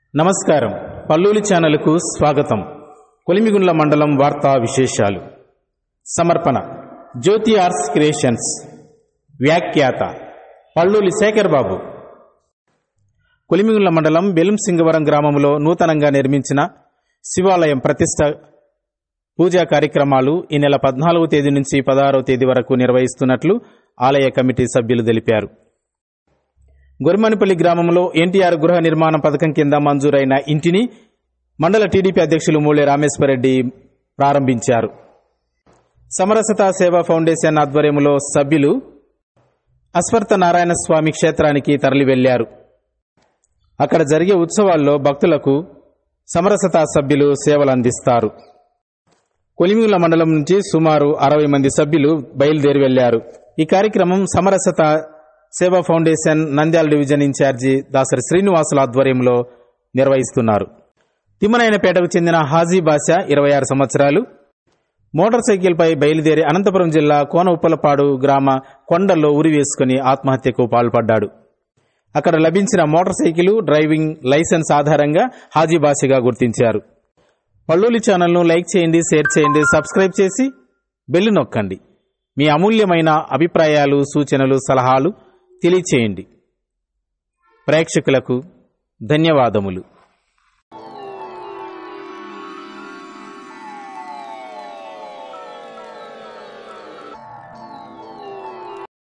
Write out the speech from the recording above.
నమస్కారం పల్లూలి ఛానల్కు స్వాగతం కొలిమిగుండ్ల మండలం వార్తా విశేషాలు సమర్పణ జ్యోతి ఆర్ట్స్ క్రియేషన్స్ వ్యాఖ్యాత పల్లూలి శేఖర్ బాబు కొలిమిగుండ్ల మండలం బెలుంసింగవరం గ్రామంలో నూతనంగా నిర్మించిన శివాలయం ప్రతిష్ట పూజా కార్యక్రమాలు ఈ నెల పద్నాలుగో తేదీ నుంచి పదహారవ తేదీ వరకు నిర్వహిస్తున్నట్లు ఆలయ కమిటీ సభ్యులు తెలిపారు గొరిమనిపల్లి గ్రామంలో ఎన్టీఆర్ గృహ నిర్మాణ పథకం కింద మంజూరైన ఇంటిని మండల టీడీపీ అధ్యక్షులు మూలె రామేశ్వరరెడ్డి ప్రారంభించారు సమరసత సేవా ఫౌండేషన్ ఆధ్వర్యంలో సభ్యులు అశ్వర్త నారాయణ స్వామి క్షేత్రానికి తరలి వెళ్లారు అక్కడ జరిగే ఉత్సవాల్లో భక్తులకు సమరసత సభ్యులు సేవలు అందిస్తారు కొలిమిగుల మండలం నుంచి సుమారు అరవై మంది సభ్యులు బయలుదేరి వెళ్లారు ఈ కార్యక్రమం Samarasata Seva foundation Nandyal division incharge Dasari శ్రీనివాసుల ఆధ్వర్యంలో నిర్వహిస్తున్నారు తిమ్మనాయనపేటకు చెందిన హాజీ బాషా ఇరవై ఆరు సంవత్సరాలు మోటార్ సైకిల్పై బయలుదేరి అనంతపురం జిల్లా కోన ఉప్పలపాడు గ్రామ కొండల్లో ఉరి వేసుకుని ఆత్మహత్యకు పాల్పడ్డాడు అక్కడ లభించిన మోటార్ సైకిల్ డ్రైవింగ్ లైసెన్స్ ఆధారంగా హాజీ బాషగా గుర్తించారు పల్లూలి ఛానల్ను లైక్ చేయండి షేర్ చేయండి సబ్స్క్రైబ్ చేసి బెల్లు నొక్కండి మీ అమూల్యమైన అభిప్రాయాలు సూచనలు సలహాలు తెలియచేయండి ప్రేక్షకులకు ధన్యవాదములు